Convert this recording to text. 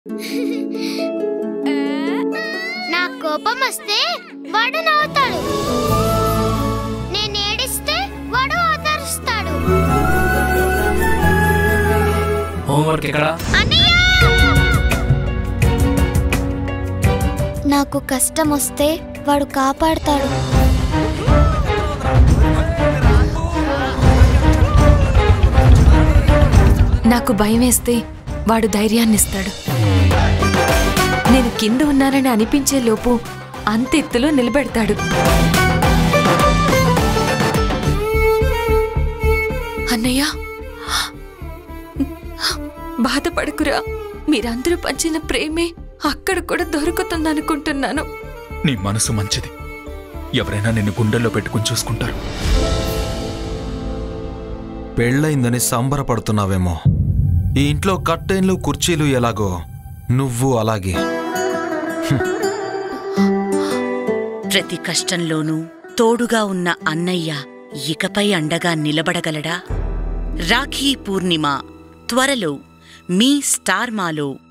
నా కోపం వస్తే వాడు నవ్వుతాడు నేను ఏడిస్తే వాడు ఓదారుస్తాడు హోంవర్క్ ఎక్కడ అన్నయ్య నాకు కష్టం వస్తే వాడు కాపాడతాడు నాకు భయం వేస్తే వాడు ధైర్యాన్నిస్తాడు నేను కింద ఉన్నానని అనిపించే లోపు అంతెత్తులో నిలబెడతాడు అన్నయ్య బాధపడకురా మీరందరూ పంచిన ప్రేమే అక్కడ కూడా దొరుకుతుందనుకుంటున్నాను నీ మనసు మంచిది ఎవరైనా నిన్ను గుండెల్లో పెట్టుకుని చూసుకుంటారు పెళ్ళయిందని సంబరపడుతున్నావేమో ఈ ఇంట్లో కట్టెన్లు కుర్చీలు ఎలాగో నువ్వు అలాగే ప్రతి కష్టంలోనూ తోడుగా ఉన్న అన్నయ్య ఇకపై అండగా నిలబడగలడా రాఖీ పూర్ణిమ త్వరలో మీ స్టార్ మాలో